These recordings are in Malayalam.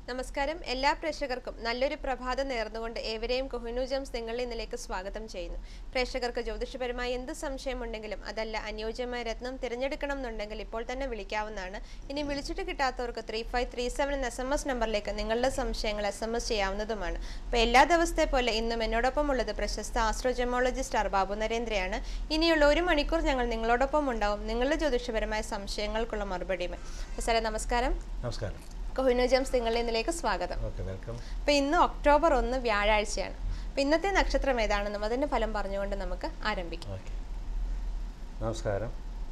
നമസ്കാരം എല്ലാ പ്രേക്ഷകർക്കും നല്ലൊരു പ്രഭാതം നേർന്നുകൊണ്ട് ഏവരെയും കൊഹിനു ജംസ് നിങ്ങളുടെ ഇന്നിലേക്ക് സ്വാഗതം ചെയ്യുന്നു പ്രേക്ഷകർക്ക് ജ്യോതിഷപരമായി എന്ത് സംശയമുണ്ടെങ്കിലും അതല്ല അനുയോജ്യമായ രത്നം തിരഞ്ഞെടുക്കണം എന്നുണ്ടെങ്കിൽ ഇപ്പോൾ തന്നെ വിളിക്കാവുന്നതാണ് ഇനി വിളിച്ചിട്ട് കിട്ടാത്തവർക്ക് ത്രീ ഫൈവ് ത്രീ സെവൻ എന്ന എസ് എം എസ് നമ്പറിലേക്ക് നിങ്ങളുടെ സംശയങ്ങൾ എസ് എം എസ് ചെയ്യാവുന്നതുമാണ് അപ്പോൾ എല്ലാ ദിവസത്തെ പോലെ ഇന്നും എന്നോടൊപ്പം ഉള്ളത് പ്രശസ്ത ആസ്ട്രോജമോളജിസ്റ്റ് ആർ ബാബു നരേന്ദ്രയാണ് ഇനിയുള്ള ഒരു മണിക്കൂർ ഞങ്ങൾ നിങ്ങളോടൊപ്പം ഉണ്ടാവും നിങ്ങളുടെ ജ്യോതിഷപരമായ സംശയങ്ങൾക്കുള്ള മറുപടിയുമായി അപ്പോൾ സാറേ നമസ്കാരം നമസ്കാരം കൊഹിനു ജംസ് നിങ്ങളുടെ ഇന്നിലേക്ക് സ്വാഗതം ഓക്കെ വെൽക്കം അപ്പൊ ഇന്ന് ഒക്ടോബർ ഒന്ന് വ്യാഴാഴ്ചയാണ് അപ്പൊ ഇന്നത്തെ നക്ഷത്രം ഏതാണെന്നും അതിന്റെ ഫലം പറഞ്ഞുകൊണ്ട് നമുക്ക് ആരംഭിക്കാം ഓക്കെ നമസ്കാരം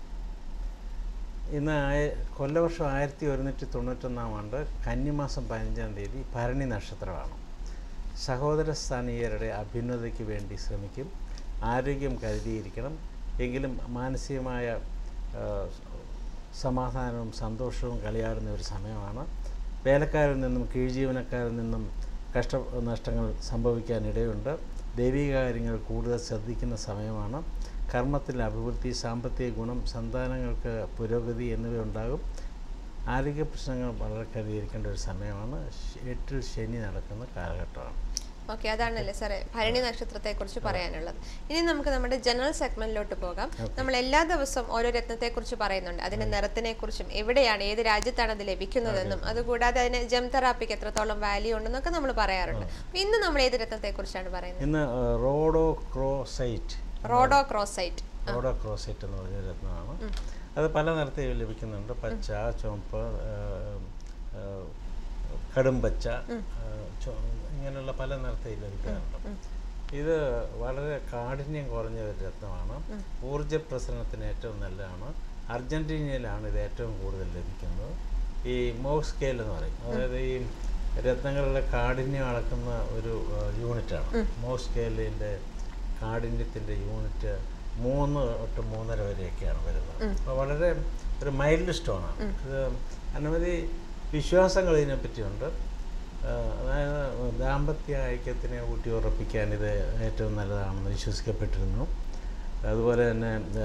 ഇന്ന് ആയ കൊല്ലവർഷം ആയിരത്തി ഒരുന്നൂറ്റി തൊണ്ണൂറ്റൊന്നാം ആണ്ട് കന്നിമാസം പതിനഞ്ചാം തീയതി ഭരണി നക്ഷത്രമാണ് സഹോദര സ്ഥാനീയരുടെ അഭ്യുന്നതയ്ക്ക് വേണ്ടി ശ്രമിക്കും ആരോഗ്യം കരുതിയിരിക്കണം എങ്കിലും മാനസികമായ ആ, സമാധാനവും സന്തോഷവും കളിയാടുന്ന ഒരു സമയമാണ് വേലക്കാരിൽ നിന്നും കീഴ്ജീവനക്കാരിൽ നിന്നും കഷ്ട നഷ്ടങ്ങൾ സംഭവിക്കാനിടയുണ്ട് ദൈവിക കാര്യങ്ങൾ കൂടുതൽ ശ്രദ്ധിക്കുന്ന സമയമാണ് കർമ്മത്തിൽ അഭിവൃദ്ധി സാമ്പത്തിക ഗുണം സന്താനങ്ങൾക്ക് പുരോഗതി എന്നിവയുണ്ടാകും ആരോഗ്യ പ്രശ്നങ്ങൾ വളരെ കരുതിയിരിക്കേണ്ട ഒരു സമയമാണ് ശ- എട്ടിൽ ശനി നടക്കുന്ന കാലഘട്ടമാണ് ഓക്കെ അതാണല്ലേ സാറേ ഭരണി നക്ഷത്രത്തെ കുറിച്ച് പറയാനുള്ളത് ഇനി നമുക്ക് നമ്മുടെ ജനറൽ സെഗ്മെന്റിലോട്ട് പോകാം നമ്മൾ എല്ലാ ദിവസവും ഓരോ രത്നത്തെ കുറിച്ച് പറയുന്നുണ്ട് അതിന്റെ നിറത്തിനെ കുറിച്ചും എവിടെയാണ് ഏത് രാജ്യത്താണ് അത് ലഭിക്കുന്നതെന്നും അതുകൂടാതെ അതിന് ജം തെറാപ്പിക്ക് എത്രത്തോളം വാല്യൂ ഉണ്ടെന്നൊക്കെ നമ്മൾ പറയാറുണ്ട് അപ്പൊ ഇന്ന് നമ്മൾ ഏത് രത്നത്തെ കുറിച്ചാണ് പറയുന്നത് ഇന്ന് റോഡോ ക്രോസൈറ്റ് റോഡോ ക്രോസൈറ്റ് റോഡോ ക്രോസൈറ്റ് എന്ന് പറഞ്ഞ രത്നമാണ് അത് പല നിറത്തിൽ ലഭിക്കുന്നുണ്ട് പച്ച ചുവപ്പ് ആ, ആ, കടും പച്ച ആ, ചു- ഇങ്ങനെയുള്ള പല നിറത്തിൽ ലഭിക്കാറുണ്ട് ഇത് വളരെ കാഠിന്യം കുറഞ്ഞ ഒരു രത്നമാണ് ഊർജ പ്രസരണത്തിന് ഏറ്റവും നല്ലതാണ് അർജൻറ്റീനയിലാണ് ഇത് ഏറ്റവും കൂടുതൽ ലഭിക്കുന്നത് ഈ മോക് സ്കെയിൽ എന്ന് പറയും അതായത് ഈ രത്നങ്ങളുടെ കാഠിന്യം അളക്കുന്ന ഒരു ആ, യൂണിറ്റാണ് മോക് സ്കെയിലിൻ്റെ കാഠിന്യത്തിൻ്റെ യൂണിറ്റ് മൂന്ന് തൊട്ട് മൂന്നര വരെയൊക്കെയാണ് വരുന്നത് അപ്പോൾ വളരെ ഒരു മൈൽഡ് സ്റ്റോണാണ് ഇത് അനവധി വിശ്വാസങ്ങൾ ഇതിനെപ്പറ്റിയുണ്ട് ആ, അതായത് ദാമ്പത്യ ഐക്യത്തിനെ ഊട്ടി ഉറപ്പിക്കാൻ ഇത് ഏറ്റവും നല്ലതാണെന്ന് വിശ്വസിക്കപ്പെട്ടിരുന്നു അതുപോലെ തന്നെ ആ,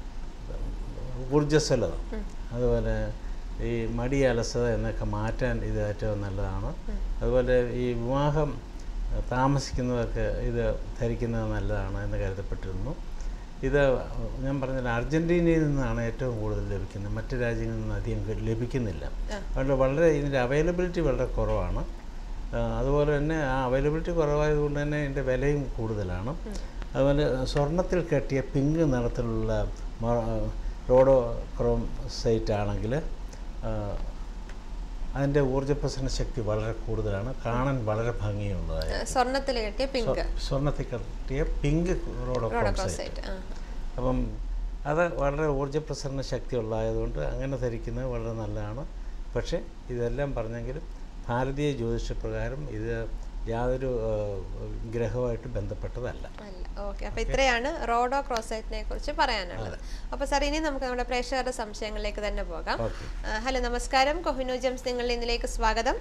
ഊർജ്ജസ്വലത അതുപോലെ ഈ മടി അലസത എന്നൊക്കെ മാറ്റാൻ ഇത് ഏറ്റവും നല്ലതാണ് അതുപോലെ ഈ വിവാഹം താമസിക്കുന്നവർക്ക് ഇത് ധരിക്കുന്നത് നല്ലതാണ് എന്ന് കരുതപ്പെട്ടിരുന്നു ഇത് ഞാൻ പറഞ്ഞില്ല അർജൻറ്റീനയിൽ നിന്നാണ് ഏറ്റവും കൂടുതൽ ലഭിക്കുന്നത് മറ്റ് രാജ്യങ്ങളിൽ നിന്ന് അധികം ക- ലഭിക്കുന്നില്ല അതുകൊണ്ട് വളരെ ഇതിൻ്റെ അവൈലബിലിറ്റി വളരെ കുറവാണ് ആ, അതുപോലെ തന്നെ ആ അവൈലബിലിറ്റി കുറവായതുകൊണ്ട് തന്നെ ഇതിൻ്റെ വിലയും കൂടുതലാണ് അതുപോലെ സ്വർണത്തിൽ കെട്ടിയ പിങ്ക് നിറത്തിലുള്ള മ- റോഡോ ക്രോം സൈറ്റ് ആണെങ്കിൽ അതിൻ്റെ ഊർജ്ജപ്രസരണ ശക്തി വളരെ കൂടുതലാണ് കാണാൻ വളരെ ഭംഗിയുള്ളതായ സ്വർണത്തിൽ കിട്ടിയ പിങ്ക് സ്വർണ്ണത്തിൽ കെട്ടിയ pink rhodo rhodochrosite ക്രോസൈറ്റ് ആ അപ്പം അത് വളരെ ഊർജ്ജപ്രസരണ ശക്തി ഉള്ളതായതുകൊണ്ട് അങ്ങനെ ധരിക്കുന്നത് വളരെ നല്ലതാണ് പക്ഷേ ഇതെല്ലാം പറഞ്ഞെങ്കിലും ഭാരതീയ ജ്യോതിഷപ്രകാരം ഇത് യാതൊരു ആ, ഗ്രഹവുമായിട്ട് ബന്ധപ്പെട്ടതല്ല അല്ല ഓക്കെ അപ്പൊ ഇത്രയാണ് റോഡോ ക്രോസൈറ്റിനെ കുറിച്ച് പറയാനുള്ളത് അപ്പൊ സാർ ഇനി നമുക്ക് നമ്മുടെ പ്രേക്ഷകരുടെ സംശയങ്ങളിലേക്ക് തന്നെ പോകാം ഓക്കെ ആ, ഹലോ നമസ്കാരം കൊഹിനു ജംസ് നിങ്ങളുടെ ഇന്നിലേക്ക് സ്വാഗതം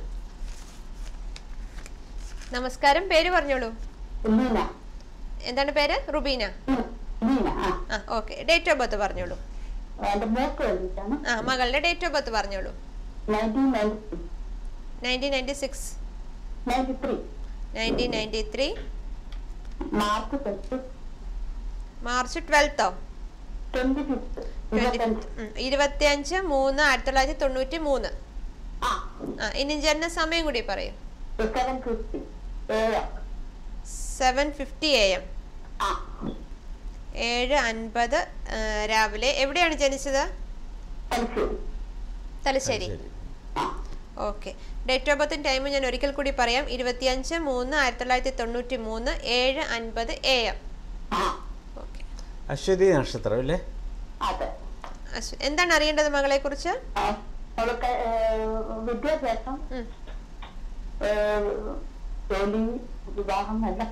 നമസ്കാരം പേര് പറഞ്ഞോളൂ ലീന എന്താണ് പേര് റുബീന ഉം, ലീന ആ ആ ഓക്കെ ഡേറ്റ് ഓഫ് ബർത്ത് പറഞ്ഞോളൂ എൻ്റെ മോക്ക് വേണ്ടിയിട്ടാണ് ആ മകളുടെ ഡേറ്റ് ഓഫ് ബർത്ത് പറഞ്ഞോളൂ nineteen ninety nineteen ninety six ninety three nineteen ninety three March first March ട്വൽത്തോ ട്വൻറ്റി ഫിഫ്ത്ത് ഇരുപത്തഞ്ച് ഇരുപത്തിയഞ്ച് മൂന്ന് ആയിരത്തി തൊള്ളായിരത്തി തൊണ്ണൂറ്റി മൂന്ന് ആ ആ ഇനി ജനന സമയം കൂടി പറയൂ സെവൻ ഫിഫ്റ്റി ഏഴ് സെവൻ ഫിഫ്റ്റി എ എം ആ ഏഴ് അൻപത് ആ, രാവിലെ എവിടെയാണ് ജനിച്ചത് തലശ്ശേരി തലശ്ശേരി ശരി ആ ഓക്കെ ഡേറ്റ് ഓഫ് ബർത്തും ടൈമും ഞാൻ ഒരിക്കൽ കൂടി പറയാം ഇരുപത്തിയഞ്ച് മൂന്ന് ആയിരത്തി തൊള്ളായിരത്തി തൊണ്ണൂറ്റി മൂന്ന് ഏഴ് അൻപത് എ എം ആ ഓക്കെ അശ്വതി നക്ഷത്രം അല്ലേ അതെ അശ്വ- എന്താണ് അറിയേണ്ടത് മകളെ കുറിച്ച് ആ, അവൾക്ക് ഏഹ്, വിദ്യാഭ്യാസം ഏഹ്, ജോലി വിവാഹം എല്ലാം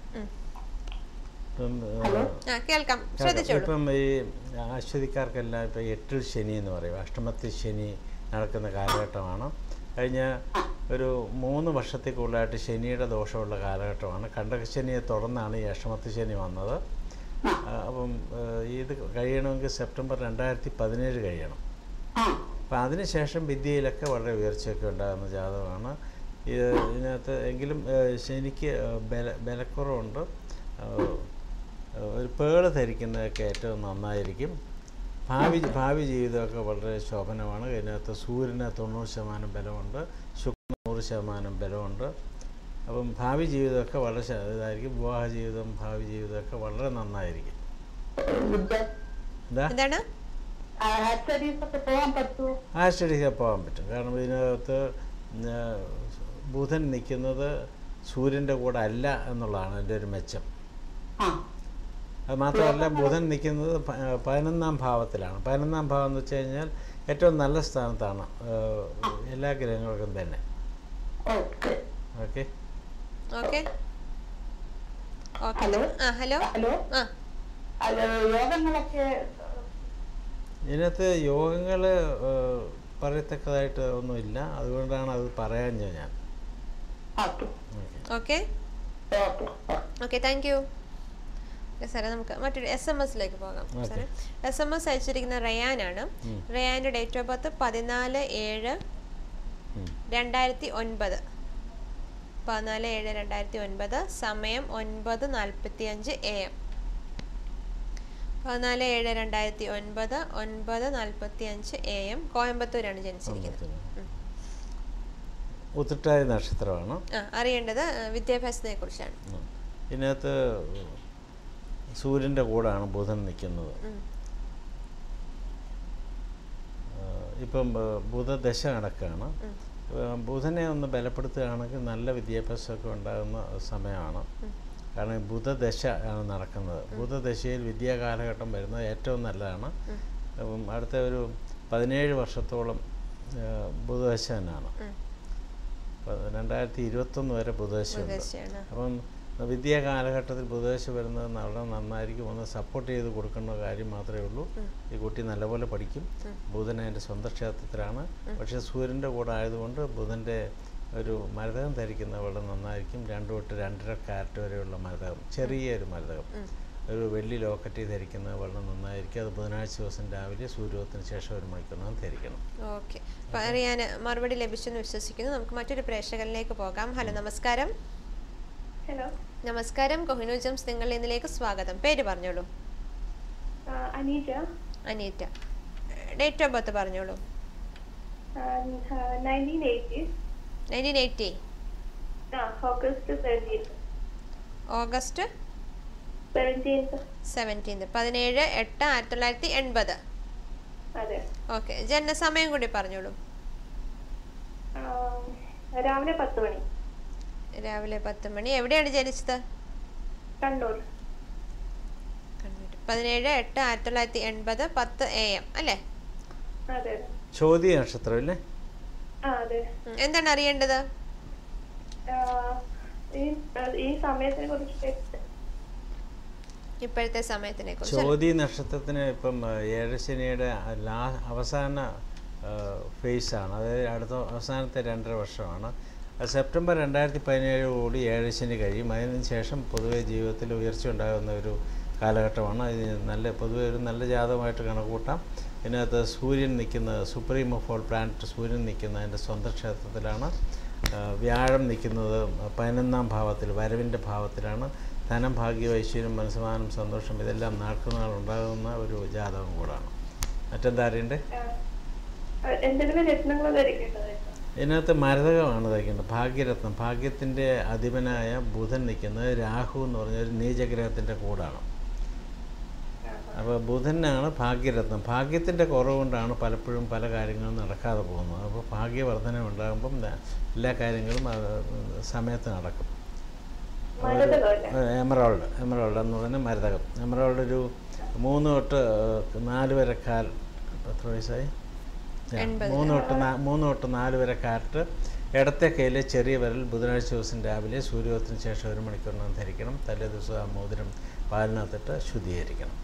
ഇപ്പം ഹലോ? ആ, ആ കേൾക്കാം ശ്രദ്ധിച്ചോളൂ ഇപ്പം ഈ അശ്വതിക്കാർക്കെല്ലാം ഇപ്പം എട്ടിൽ ശനി എന്ന് പറയും അഷ്ടമത്തിൽ ശനി നടക്കുന്ന കാലഘട്ടമാണ് കഴിഞ്ഞ ഒരു മൂന്ന് വർഷത്തിൽ കൂടുതലായിട്ട് ശനിയുടെ ദോഷമുള്ള കാലഘട്ടമാണ് കണ്ടകശനിയെ തുടർന്നാണ് ഈ അഷ്ടമത്തി ശനി വന്നത് ആ, അപ്പം ആ, ഇത് കഴിയണമെങ്കിൽ സെപ്റ്റംബർ രണ്ടായിരത്തി പതിനേഴ് കഴിയണം ആ അപ്പം അതിനുശേഷം വിദ്യയിലൊക്കെ വളരെ ഉയർച്ചയൊക്കെ ഉണ്ടാകുന്ന ജാതകമാണ് ഇത് ഇതിനകത്ത് എങ്കിലും ആ, ശനിക്ക് ആ, ബല ബലക്കുറവുണ്ട് ആ, ഒരു പേള് ധരിക്കുന്നതൊക്കെ ഏറ്റവും നന്നായിരിക്കും ഭാവി ഭാവി ജീവിതമൊക്കെ വളരെ ശോഭനമാണ് ഇതിനകത്ത് സൂര്യന് തൊണ്ണൂറ് ശതമാനം ബലമുണ്ട് ശുക്രന് നൂറ് ശതമാനം ബലമുണ്ട് അപ്പം ഭാവി ജീവിതമൊക്കെ വളരെ ശ- ഇതായിരിക്കും വിവാഹ ജീവിതം ഭാവി ജീവിതമൊക്കെ വളരെ നന്നായിരിക്കും വിദ്യ എന്താ എന്താണ് ഹയർ സ്റ്റഡീസ് ഒക്കെ പോകാൻ പറ്റുമോ ആ സ്റ്റഡിക്ക് പോകാൻ പറ്റും കാരണം ഇതിനകത്ത് ആ, ബുധൻ നിൽക്കുന്നത് സൂര്യൻ്റെ കൂടെ അല്ല എന്നുള്ളതാണ് എൻ്റെ ഒരു മെച്ചം ആ അത് മാത്രമല്ല ബുധൻ നിൽക്കുന്നത് പ- ആ, പതിനൊന്നാം ഭാവത്തിലാണ് പതിനൊന്നാം ഭാവം എന്ന് വെച്ച് കഴിഞ്ഞാൽ ഏറ്റവും നല്ല സ്ഥാനത്താണ് ആ, എല്ലാ ഗ്രഹങ്ങൾക്കും തന്നെ okay okay okay okay hello? ആ ഹലോ ഹലോ ആ അത് യോഗങ്ങളൊക്കെ ഇതിനകത്ത് യോഗങ്ങൾ പറയത്തക്കതായിട്ട് ഒന്നുമില്ല അതുകൊണ്ടാണ് അത് പറയാൻ ഞാൻ okay okay okay okay thank you സാറേ നമുക്ക് മറ്റൊരു എസ് എം എസിലേക്ക് പോകാം Okay. സാറേ എസ് എം എസ് അയച്ചിരിക്കുന്ന റയാനാണ് ഉം. റയാൻ്റെ ഡേറ്റ് ഓഫ് ബർത്ത് പതിനാല് ഏഴ് ഉം. രണ്ടായിരത്തി ഒൻപത് പതിനാല് ഏഴ് രണ്ടായിരത്തി ഒൻപത് സമയം ഒൻപത് നാൽപ്പത്തി അഞ്ച് എ എം പതിനാല് ഏഴ് രണ്ടായിരത്തി ഒൻപത് ഒൻപത് നാൽപ്പത്തി അഞ്ച് എ എം കോയമ്പത്തൂരാണ് ജനിച്ചിരിക്കുന്നത് ഉം. ഉത്രട്ടാതി നക്ഷത്രമാണ് ആ അറിയേണ്ടത് ആ, വിദ്യാഭ്യാസത്തെ കുറിച്ചാണ് ഉം. ഇതിനകത്ത് സൂര്യൻ്റെ കൂടാണ് ബുധൻ നിൽക്കുന്നത് ഉം. ആ, ഇപ്പം ആ, ബുധദശ നടക്കുകയാണ് ഉം. ആ, ബുധനെ ഒന്ന് ബലപ്പെടുത്തുകയാണെങ്കിൽ നല്ല വിദ്യാഭ്യാസമൊക്കെ ഉണ്ടാകുന്ന സമയമാണ് ഉം. കാരണം ബുധദശ ആണ് നടക്കുന്നത് ബുധദശയിൽ വിദ്യാ കാലഘട്ടം വരുന്നത് ഏറ്റവും നല്ലതാണ് ഉം. അപ്പം അടുത്ത ഒരു പതിനേഴ് വർഷത്തോളം ആ, ബുധദശ തന്നെയാണ് ഉം. അപ്പോൾ രണ്ടായിരത്തി ഇരുപത്തൊന്ന് വരെ ബുധദശയുണ്ട് ബുധദശയാണ്. അപ്പം വിദ്യാ കാലഘട്ടത്തിൽ ബുധദശ വരുന്നത് വളരെ നന്നായിരിക്കും ഒന്ന് സപ്പോർട്ട് ചെയ്ത് കൊടുക്കേണ്ട കാര്യം മാത്രമേ ഉള്ളൂ ഉം. ഈ കുട്ടി നല്ലപോലെ പഠിക്കും ഉം. ബുധൻ അതിൻ്റെ സ്വന്തം ക്ഷേത്രത്തിലാണ് പക്ഷേ സൂര്യൻ്റെ കൂടെ ആയതുകൊണ്ട് ബുധൻ്റെ ഒരു മരതകം ധരിക്കുന്നത് വളരെ നന്നായിരിക്കും രണ്ട് തൊട്ട് രണ്ടര കാരറ്റ് വരെയുള്ള മരതകം ചെറിയൊരു മരതകം ഉം. ഒരു വെള്ളി ലോക്കറ്റ് ധരിക്കുന്നത് വളരെ നന്നായിരിക്കും അത് ബുധനാഴ്ച ദിവസം രാവിലെ സൂര്യോദയത്തിന് ശേഷം ഒരു മണിക്കൂറിനകം ധരിക്കണം ഓക്കെ അപ്പോൾ അറിയാൻ മറുപടി ലഭിച്ചെന്ന് വിശ്വസിക്കുന്നു നമുക്ക് മറ്റൊരു പ്രേക്ഷകരിലേക്ക് പോകാം ഹലോ നമസ്കാരം ഹലോ നമസ്കാരം കൊഹിനു ജംസ് നിങ്ങൾ ഇന്നിലേക്ക് സ്വാഗതം പേര് പറഞ്ഞോളൂ Aneeja Aneeta date of birth പറഞ്ഞോളൂ നയൻറ്റീൻ എയ്റ്റി നയൻറ്റീൻ എയ്റ്റി ആ August seventeenth August seventeenth seventeenth പതിനേഴ് എട്ട് ആയിരത്തി തൊള്ളായിരത്തി എൺപത് അതെ ഓക്കെ ജനനസമയം കൂടി പറഞ്ഞോളൂ ആ, രാവിലെ പത്ത് മണി രാവിലെ പത്ത് മണി എവിടെയാണ് ജനിച്ചത് കണ്ണൂർ കണ്ണൂർ പതിനേഴ് എട്ട് ആയിരത്തി തൊള്ളായിരത്തി എൺപത് പത്ത് എ എം അല്ലേ അതെ ചോദ്യ നക്ഷത്രം അല്ലേ ആ അതെ ഉം, എന്താണ് അറിയേണ്ടത് ആ, ഈ ഈ സമയത്തിനെ കുറിച്ച് ഇപ്പോഴത്തെ സമയത്തിനെ കുറിച്ച് ചോതി നക്ഷത്രത്തിന് ഇപ്പം ആ, ഏഴശനിയുടെ ആ ലാ അവസാന ഫേസാണ് അതായത് അടുത്ത അവസാനത്തെ രണ്ടര വർഷമാണ് അത് സെപ്റ്റംബർ രണ്ടായിരത്തി പതിനേഴോടുകൂടി ഏഴശനി കഴിയും അതിന് ശേഷം പൊതുവെ ജീവിതത്തിൽ ഉയർച്ച ഉണ്ടാകുന്ന ഒരു കാലഘട്ടമാണ് ഇത് നല്ല പൊതുവെ ഒരു നല്ല ജാതകമായിട്ട് കണക്കൂട്ടാം ഇതിനകത്ത് സൂര്യൻ നിൽക്കുന്ന സുപ്രീം ഓഫ് ഓൾ പ്ലാനറ്റ് സൂര്യൻ നിൽക്കുന്ന അതിൻ്റെ സ്വന്തം ക്ഷേത്രത്തിലാണ് ആ, വ്യാഴം നിൽക്കുന്നത് പതിനൊന്നാം ഭാവത്തിൽ വരവിൻ്റെ ഭാവത്തിലാണ് ധനം ഭാഗ്യം ഐശ്വര്യം മനസ്സമാനം സന്തോഷം ഇതെല്ലാം നാൾക്കുനാൾ ഉണ്ടാകുന്ന ഒരു ജാതകം കൂടാണ് മറ്റെന്താ അറിയണ്ടേ ആ, ആ, എന്തെങ്കിലും രത്നങ്ങൾ ധരിക്കേണ്ടതായിരുന്നു ഇതിനകത്ത് മരതകമാണ് ധരിക്കേണ്ടത് ഭാഗ്യരത്നം ഭാഗ്യത്തിൻ്റെ അധിപനായ ബുധൻ നിൽക്കുന്നത് രാഹു എന്ന് പറഞ്ഞ ഒരു നീചഗ്രഹത്തിൻ്റെ കൂടാണ് അപ്പോൾ ബുധനാണ് ഭാഗ്യരത്നം ഭാഗ്യത്തിൻ്റെ കുറവ് കൊണ്ടാണ് പലപ്പോഴും പല കാര്യങ്ങളും നടക്കാതെ പോകുന്നത് അപ്പോൾ ഭാഗ്യവർധന ഉണ്ടാകുമ്പം ന- എല്ലാ കാര്യങ്ങളും അത് സമയത്ത് നടക്കും മരതകമല്ലേ എമറോൾഡ് എമറോൾഡ് എന്ന് പറഞ്ഞാൽ മരതകം എമറോൾഡ് ഒരു മൂന്ന് തൊട്ട് ഏഹ്, നാല് വരെ കാൽ എത്ര വയസ്സായി ആ, എൺപത്. മൂന്ന് തൊട്ട് നാ- മൂന്ന് തൊട്ട് നാല് വരെ കാറ്റ് ഇടത്തെ കയ്യിലെ ചെറിയ വിരൽ ബുധനാഴ്ച ദിവസം രാവിലെ സൂര്യോദയത്തിന് ശേഷം ഒരു മണിക്കൂറിനകം ധരിക്കണം തലേ ദിവസം ആ മോതിരം പാലിനകത്തിട്ട് ശുദ്ധീകരിക്കണം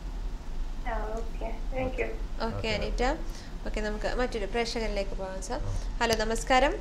ആ okay thank you okay Aneeta okay നമുക്ക് മറ്റൊരു പ്രേക്ഷകരിലേക്ക് പോകാം സാർ ഹലോ നമസ്കാരം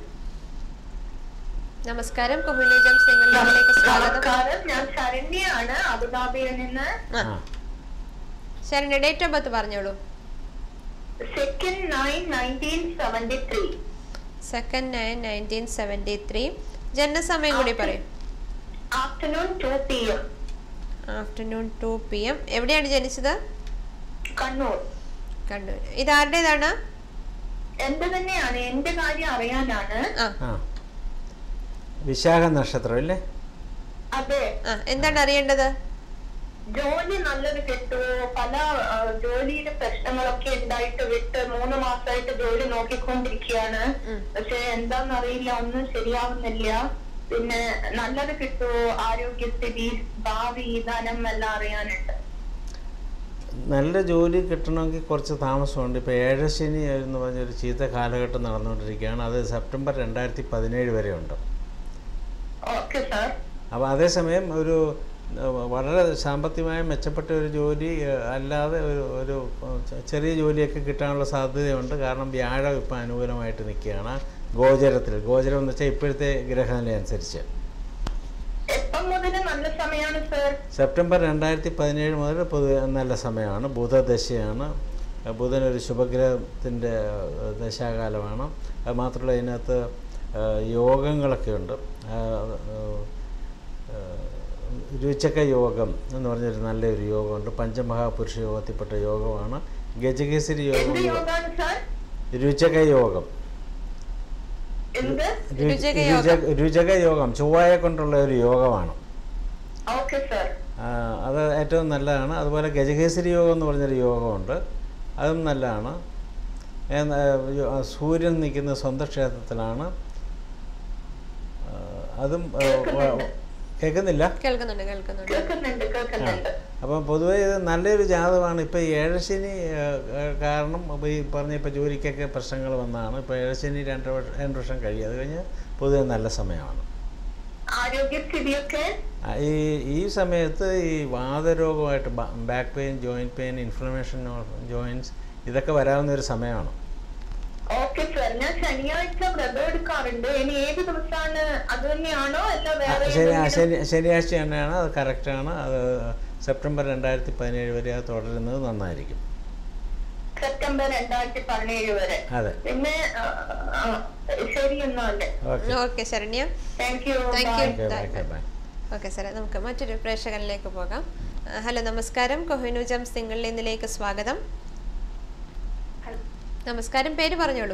നമസ്കാരം കൊഹിലി ജംസ് നിങ്ങളിലേക്ക് സ്വാഗതം നമസ്കാരം ഞാൻ ശരണ്യാണ് അബുദാബിയിൽ നിന്ന് ആ ആ ശരണ്യ ഡേറ്റ് ഓഫ് ബർത്ത് പറഞ്ഞോളൂ second nine nineteen seventy three second nine nineteen seventy three ജനനസമയം കൂടി പറയും afternoon two P M afternoon two P M എവിടെയാണ് ജനിച്ചത് കണ്ണൂർ കണ്ണൂർ ഇതാരുടേതാണ് എന്റെ തന്നെയാണ് എന്റെ കാര്യം അറിയാനാണ് ആ ആ വിശാഖ നക്ഷത്രം അല്ലേ അതെ ആ എന്താണ് അറിയേണ്ടത് ജോലി നല്ലത് കിട്ടുമോ പല ആ, ജോലിയിലെ പ്രശ്നങ്ങളൊക്കെ ഉണ്ടായിട്ട് വിട്ട് മൂന്ന് മാസമായിട്ട് ജോലി നോക്കിക്കൊണ്ടിരിക്കുകയാണ് ഉം. പക്ഷെ എന്താന്നറിയില്ല ഒന്നും ശരിയാവുന്നില്ല പിന്നെ നല്ലത് കിട്ടുമോ ആരോഗ്യസ്ഥിതി ഭാവി ധനം എല്ലാം അറിയാനുണ്ട് നല്ല ജോലി കിട്ടണമെങ്കിൽ കുറച്ച് താമസമുണ്ട് ഇപ്പോൾ ഏഴശനി എന്ന് പറഞ്ഞൊരു ചീത്ത കാലഘട്ടം നടന്നുകൊണ്ടിരിക്കുകയാണ് അത് സെപ്റ്റംബർ രണ്ടായിരത്തി പതിനേഴ് വരെ ഉണ്ട് ഓക്കെ സാർ അപ്പോൾ അതേസമയം ഒരു ഏഹ്, വളരെ സാമ്പത്തികമായി മെച്ചപ്പെട്ട ഒരു ജോലി ഏഹ്, അല്ലാതെ ഒരു ഒരു ഏഹ്, ചെറിയ ജോലിയൊക്കെ കിട്ടാനുള്ള സാധ്യതയുണ്ട് കാരണം വ്യാഴം ഇപ്പം അനുകൂലമായിട്ട് നിൽക്കുകയാണ് ഗോചരത്തിൽ ഗോചരം എന്ന് വെച്ചാൽ ഇപ്പോഴത്തെ ഗ്രഹനില അനുസരിച്ച് എപ്പം മുതൽ നല്ല സമയമാണ് സാർ സെപ്റ്റംബർ രണ്ടായിരത്തി പതിനേഴ് മുതൽ പൊതു നല്ല സമയമാണ് ബുധദശയാണ് ബുധൻ ഒരു ശുഭഗ്രഹത്തിൻ്റെ ഏഹ്, ദശാകാലമാണ് അത് മാത്രമല്ല ഇതിനകത്ത് ഏഹ്, യോഗങ്ങളൊക്കെ ഉണ്ട് ഏഹ്, ഏഹ്, രുചക യോഗം എന്ന് പറഞ്ഞൊരു നല്ലൊരു യോഗമുണ്ട് പഞ്ചമഹാപുരുഷ യോഗത്തിൽപ്പെട്ട യോഗമാണ് ഗജകേസരി യോഗം എന്ത് എന്ന് യോഗാണ് സാർ രുചക യോഗം എന്ത് രു- രുചക രുചക- രുചക യോഗം ചൊവ്വായെ കൊണ്ടുള്ള ഒരു യോഗമാണ് ഓക്കെ സാർ ആ, അത് ഏറ്റവും നല്ലതാണ് അതുപോലെ ഗജകേസരി യോഗം എന്ന് പറഞ്ഞൊരു യോഗമുണ്ട് അതും നല്ലതാണ് ഏ- ആ, സൂര്യൻ നിൽക്കുന്ന സ്വന്തം ക്ഷേത്രത്തിലാണ് ആ, അതും ആ, വ- കേൾക്കുന്നില്ല കേൾക്കുന്നുണ്ട് കേൾക്കുന്നുണ്ട് കേൾക്കുന്നുണ്ട് കേൾക്കുന്നുണ്ട് അപ്പം പൊതുവേ ഇത് നല്ലൊരു ജാതകമാണ് ഇപ്പോൾ ഏഴശനി ആ, ആ, കാരണം ഇപ്പോൾ ഈ പറഞ്ഞ ഇപ്പോൾ ജോലിക്കൊക്കെ പ്രശ്നങ്ങൾ വന്നതാണ് ഇപ്പോൾ ഏഴശനി രണ്ട് വർഷം രണ്ട് വർഷം കഴിയും അത് കഴിഞ്ഞ് പൊതുവെ നല്ല സമയമാണ് ആരോഗ്യസ്ഥിതിയൊക്കെ ആ, ഈ ഈ സമയത്ത് ഈ വാതരോഗമായിട്ട് back pain joint pain inflammation joints ഇതൊക്കെ വരാവുന്ന ഒരു സമയമാണ് ഓക്കെ സാർ ഞാൻ ശനിയാഴ്ച വ്രതം എടുക്കാറുണ്ട് ഇനി ഏത് ദിവസമാണ് അത് തന്നെയാണോ അല്ല ആ, വേറെ ശനി ആ, ഏതെങ്കിലും- ശനി ശനിയാഴ്ച തന്നെയാണ് അത് കറക്റ്റാണ് അത് സെപ്റ്റംബർ രണ്ടായിരത്തി പതിനേഴ് വരെ അത് തുടരുന്നത് നന്നായിരിക്കും സെപ്റ്റംബർ രണ്ടായിരത്തി പതിനേഴ് വരെ അതെ പിന്നെ ആ, ആ, ശരി എന്നാല് okay okay Saranya thank you Thank you. Okay okay bye okay സാറേ നമുക്ക് മറ്റൊരു പ്രേക്ഷകനിലേക്ക് പോകാം ആ, ഹലോ നമസ്കാരം കൊഹിനു ജംസ് നിങ്ങളിൽ ഇന്നിലേക്ക് സ്വാഗതം നമസ്കാരം പേര് പറഞ്ഞോളൂ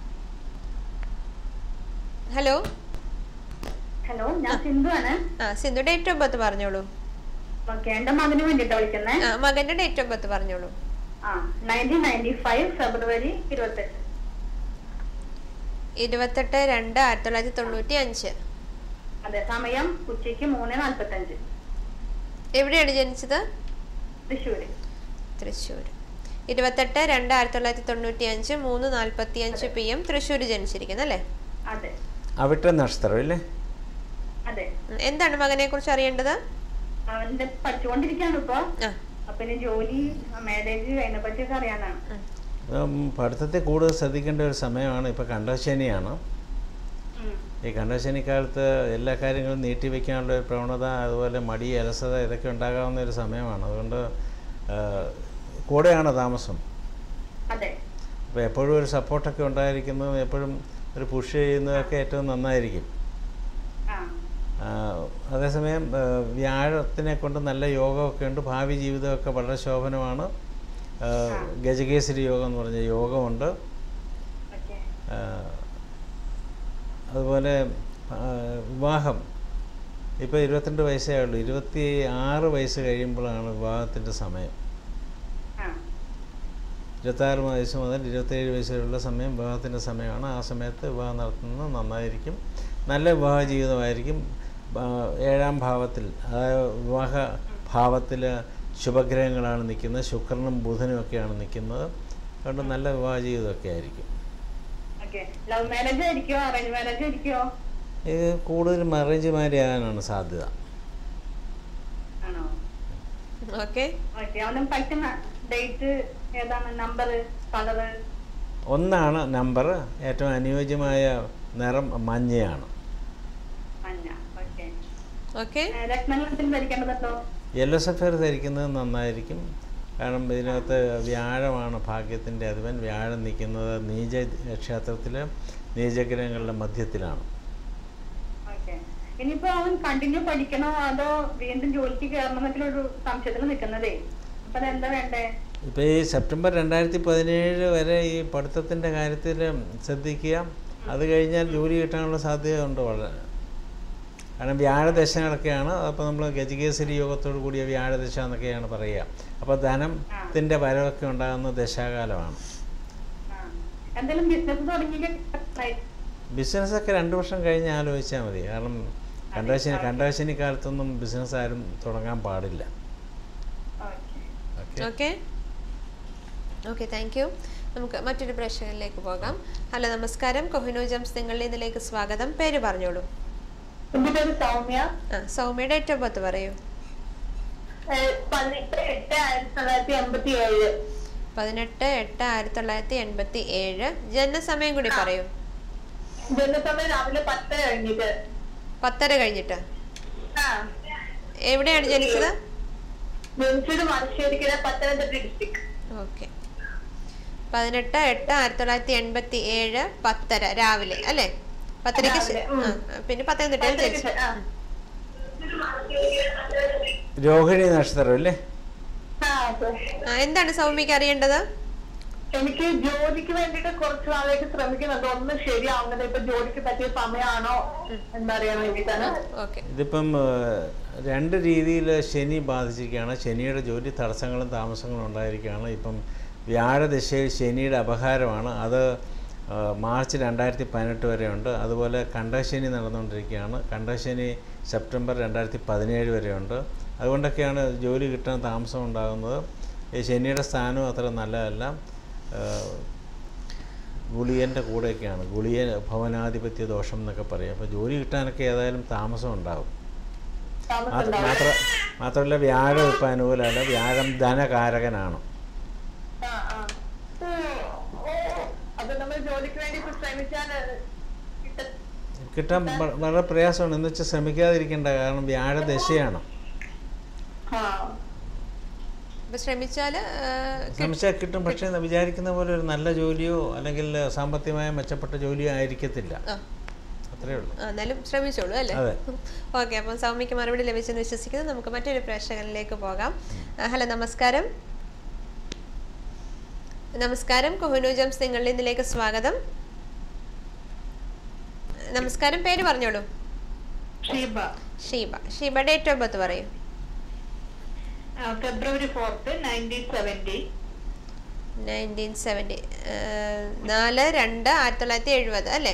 ഹലോ ഹലോ ഞാൻ സിന്ധു ആണ് ആ സിന്ധു ഡേറ്റ് ഓഫ് ബർത്ത് പറഞ്ഞോളൂ ഓക്കെ എന്റെ മകന് വേണ്ടിട്ടാ വിളിക്കുന്നേ ആ മകന്റെ ഡേറ്റ് ഓഫ് ബർത്ത് പറഞ്ഞോളൂ ആ നയൻറ്റീൻ നയൻറ്റി ഫൈവ് ഫെബ്രുവരി ഇരുപത്തെട്ട് ഇരുപത്തെട്ട് രണ്ട് ആയിരത്തി തൊള്ളായിരത്തി തൊണ്ണൂറ്റി അഞ്ച് അതെ സമയം ഉച്ചയ്ക്ക് മൂന്ന് നാൽപ്പത്തി അഞ്ച് എവിടെയാണ് ജനിച്ചത് തൃശ്ശൂര് തൃശ്ശൂർ ഇരുപത്തെട്ട് രണ്ട് ആയിരത്തി തൊള്ളായിരത്തി തൊണ്ണൂറ്റി അഞ്ച് മൂന്ന് നാൽപ്പത്തി അഞ്ച് പി എം തൃശ്ശൂർ ജനിച്ചിരിക്കുന്നു അല്ലേ അതെ അവിട്ട നക്ഷത്രം ഇല്ലേ അതെ ഉം, എന്താണ് മകനെ കുറിച്ച് അറിയേണ്ടത് അവന്റെ പഠിച്ചുകൊണ്ടിരിക്കാണ് ഇപ്പൊ ആ അപ്പൊ ഇനി ജോലി മാരേജ് അതിനെ പറ്റിയൊക്കെ അറിയാനാണ് ഉം. ഉം, പഠിത്തത്തിൽ കൂടുതൽ ശ്രദ്ധിക്കേണ്ട ഒരു സമയമാണ് ഇപ്പോൾ കണ്ടശനിയാണ് ഉം. ഈ കണ്ടശനിക്കാലത്ത് എല്ലാ കാര്യങ്ങളും നീട്ടിവെക്കാനുള്ള ഒരു പ്രവണത അതുപോലെ മടി അലസത ഇതൊക്കെ ഉണ്ടാകാവുന്ന ഒരു സമയമാണ് അതുകൊണ്ട് ആ, കൂടെയാണ് താമസം അതെ അപ്പോൾ എപ്പോഴും ഒരു സപ്പോർട്ടൊക്കെ ഉണ്ടായിരിക്കുന്നതും എപ്പോഴും ഒരു പുഷ് ചെയ്യുന്നതൊക്കെ ഏറ്റവും നന്നായിരിക്കും ആ ആ, അതേസമയം ആ, വ്യാഴത്തിനെ കൊണ്ട് നല്ല യോഗമൊക്കെ ഉണ്ട് ഭാവി ജീവിതമൊക്കെ വളരെ ശോഭനമാണ് ആ, ഗജകേസരി യോഗം എന്ന് പറഞ്ഞ യോഗമുണ്ട് ഓക്കെ ആ, അതുപോലെ ആ, വിവാഹം ഇപ്പോൾ ഇരുപത്തിരണ്ട് വയസ്സേ ഉള്ളൂ ഇരുപത്തി ആറ് വയസ്സ് കഴിയുമ്പോഴാണ് വിവാഹത്തിൻ്റെ സമയം ആ ഇരുപത്താറ് വയസ്സ് മുതൽ ഇരുപത്തേഴ് വയസ്സ് വരെയുള്ള സമയം വിവാഹത്തിൻ്റെ സമയമാണ് ആ സമയത്ത് വിവാഹം നടത്തുന്നത് നന്നായിരിക്കും നല്ല വിവാഹ ജീവിതമായിരിക്കും ആ, ഏഴാം ഭാവത്തിൽ അതായത് വിവാഹ ഭാവത്തിൽ ശുഭഗ്രഹങ്ങളാണ് നിൽക്കുന്നത് ശുക്രനും ബുധനും ഒക്കെയാണ് നിൽക്കുന്നത് അതുകൊണ്ട് നല്ല വിവാഹ ജീവിതമൊക്കെ ആയിരിക്കും ഓക്കെ ലവ് മാരേജ് ആയിരിക്കോ അറേഞ്ച് മാരേജ് ആയിരിക്കോ ഇത് കൂടുതലും അറേഞ്ച് മാരേജ് ആകാനാണ് സാധ്യത ആണോ ഓക്കെ ഓക്കെ അവന് പറ്റുന്ന ഡേറ്റ് ഏതാണ് നമ്പർ കളറ് ഒന്നാണ് നമ്പർ ഏറ്റവും അനുയോജ്യമായ നിറം മഞ്ഞയാണ് മഞ്ഞ ഓക്കെ ഓക്കെ രത്നങ്ങൾ എന്തെങ്കിലും ധരിക്കേണ്ടതുണ്ടോ യെല്ലോ സഫയർ ധരിക്കുന്നത് നന്നായിരിക്കും കാരണം ഇതിനകത്ത് വ്യാഴമാണ് ഭാഗ്യത്തിൻ്റെ അധിപൻ വ്യാഴം നിൽക്കുന്നത് നീച ക്ഷേത്രത്തിൽ നീചഗ്രഹങ്ങളുടെ മധ്യത്തിലാണ് ഓക്കെ ഇനിയിപ്പോ അവൻ കണ്ടിന്യൂ പഠിക്കണോ അതോ വീണ്ടും ജോലിക്ക് കയറണം എന്നൊക്കെ ഒരു സംശയത്തിൽ നിൽക്കുന്നതേ അപ്പൊ അതെന്താ വേണ്ടേ ഇപ്പോൾ ഈ സെപ്റ്റംബർ രണ്ടായിരത്തി പതിനേഴ് വരെ ഈ പഠിത്തത്തിൻ്റെ കാര്യത്തിൽ ശ്രദ്ധിക്കുക അത് കഴിഞ്ഞാൽ ജോലി കിട്ടാനുള്ള സാധ്യത ഉണ്ട് വളരെ കാരണം വ്യാഴദശകളൊക്കെയാണ് അപ്പോൾ നമ്മൾ ഗജകേസരി യോഗത്തോട് കൂടിയ വ്യാഴദശ എന്നൊക്കെയാണ് പറയുക അപ്പോൾ ധനത്തിൻ്റെ വരവൊക്കെ ഉണ്ടാകുന്ന ദശാകാലമാണ് ആ. എന്തെങ്കിലും ബിസിനസ് തുടങ്ങിയ ബിസിനസ്സൊക്കെ രണ്ട് വർഷം കഴിഞ്ഞ് ആലോചിച്ചാൽ മതി കാരണം കണ്ടശനി കണ്ടശനി കാലത്തൊന്നും ബിസിനസ് ആരും തുടങ്ങാൻ പാടില്ല okay okay okay thank you നമുക്ക് മറ്റൊരു പ്രേക്ഷകരിലേക്ക് പോകാം ഹലോ നമസ്കാരം കൊഹിനോ ജംസ് നിങ്ങളുടെ ഇതിലേക്ക് സ്വാഗതം പേര് പറഞ്ഞോളൂ എന്റെ പേര് സൗമ്യ ആ സൗമ്യ ഡേറ്റ് ഓഫ് ബർത്ത് പറയൂ ഏഹ് പതിനെട്ട് എട്ട് ആയിരത്തി തൊള്ളായിരത്തി എൺപത്തി ഏഴ് പതിനെട്ട് എട്ട് ആയിരത്തി തൊള്ളായിരത്തി എൺപത്തി ഏഴ് ജനനസമയം കൂടി പറയൂ ജനസമയം രാവിലെ പത്ത് കഴിഞ്ഞിട്ട് പത്തര കഴിഞ്ഞിട്ട് ആ എവിടെയാണ് ജനിച്ചത് ജനിച്ചത് മലശ്ശേരിക്കര പത്തനംതിട്ട ഡിസ്ട്രിക്ട് ഓക്കെ പതിനെട്ട് എട്ട് ആയിരത്തി തൊള്ളായിരത്തി എൺപത്തി ഏഴ് പത്തര രാവിലെ അല്ലേ പത്തരയ്ക്ക് ശേ- രാവിലെ, ഉം. ആ, പിന്നെ പത്തനംതിട്ടയിൽ ജനിച്ചു ആ രോഹിണി നക്ഷത്രം അല്ലേ ആ, അതെ. ആ, എന്താണ് സൗമ്യക്ക് അറിയേണ്ടത് എനിക്ക് ജോലിക്ക് വേണ്ടിട്ട് കുറച്ച് നാളായിട്ട് ശ്രമിക്കുന്നുണ്ട് ഒന്നും ശരിയാവുന്നില്ല ഇപ്പൊ ജോലിക്ക് പറ്റിയ സമയമാണോ എന്നറിയാൻ വേണ്ടിട്ടാണ് ഓക്കെ ഇതിപ്പം ഏഹ്, രണ്ട് രീതിയിൽ ശനി ബാധിച്ചിരിക്കുകയാണ് ശനിയുടെ ജോലി തടസ്സങ്ങളും താമസങ്ങളും ഉണ്ടായിരിക്കുകയാണ് ഇപ്പം വ്യാഴദശയിൽ ശനിയുടെ അപഹാരമാണ് അത് ഏഹ്, മാർച്ച് രണ്ടായിരത്തി പതിനെട്ട് വരെ ഉണ്ട് അതുപോലെ കണ്ടശനി നടന്നുകൊണ്ടിരിക്കുകയാണ് കണ്ടശനി സെപ്റ്റംബർ രണ്ടായിരത്തി പതിനേഴ് വരെയുണ്ട് അതുകൊണ്ടൊക്കെയാണ് ജോലി കിട്ടാൻ താമസം ഉണ്ടാകുന്നത് ഈ ശനിയുടെ സ്ഥാനവും അത്ര നല്ലതല്ല ഏഹ്, ഗുളിയൻ്റെ കൂടെയൊക്കെയാണ് ഗുളിയൻ ഭവനാധിപത്യ ദോഷം എന്നൊക്കെ പറയും അപ്പോൾ ജോലി കിട്ടാനൊക്കെ ഏതായാലും താമസം ഉണ്ടാകും താമസം മാത്ര- ഉണ്ടാവും. മാത്ര മാത്രമല്ല വ്യാഴം ഇപ്പം അനുകൂലമല്ല വ്യാഴം ധനകാരകനാണ് ആ, ആ. അപ്പൊ നമ്മൾ ജോലിക്ക് വേണ്ടി ഇപ്പൊ ശ്രമിച്ചാൽ കിട്ട- കിട്ടാൻ വ- വളരെ പ്രയാസമാണ് എന്ന് വെച്ചാൽ ശ്രമിക്കാതിരിക്കേണ്ട കാരണം വ്യാഴദശയാണ് ആ. അപ്പൊ ശ്രമിച്ചാല് ആ, കി- ശ്രമിച്ചാൽ കിട്ടും പക്ഷേ വിചാരിക്കുന്ന പോലെ ഒരു നല്ല ജോലിയോ അല്ലെങ്കിൽ സാമ്പത്തികമായ മെച്ചപ്പെട്ട ജോലിയോ ആയിരിക്കത്തില്ല ആ, അത്രേ ഉള്ളൂ ആ, എന്നാലും ശ്രമിച്ചോളൂ അല്ലേ അതെ. ഓക്കെ അപ്പം സൗമ്യക്ക് മറുപടി ലഭിച്ചെന്ന് വിശ്വസിക്കുന്നു നമുക്ക് മറ്റൊരു പ്രേക്ഷകനിലേക്ക് പോകാം ആ, ഹലോ നമസ്കാരം നമസ്കാരം കൊഹനു ജംസ് നിങ്ങളുടെ ഇതിലേക്ക് സ്വാഗതം നമസ്കാരം പേര് പറഞ്ഞോളൂ Sheeba Sheeba Sheeba date of birth പറയൂ ആ, February fourth nineteen seventy nineteen seventy നാല് രണ്ട് ആയിരത്തി തൊള്ളായിരത്തി എഴുപത് അല്ലേ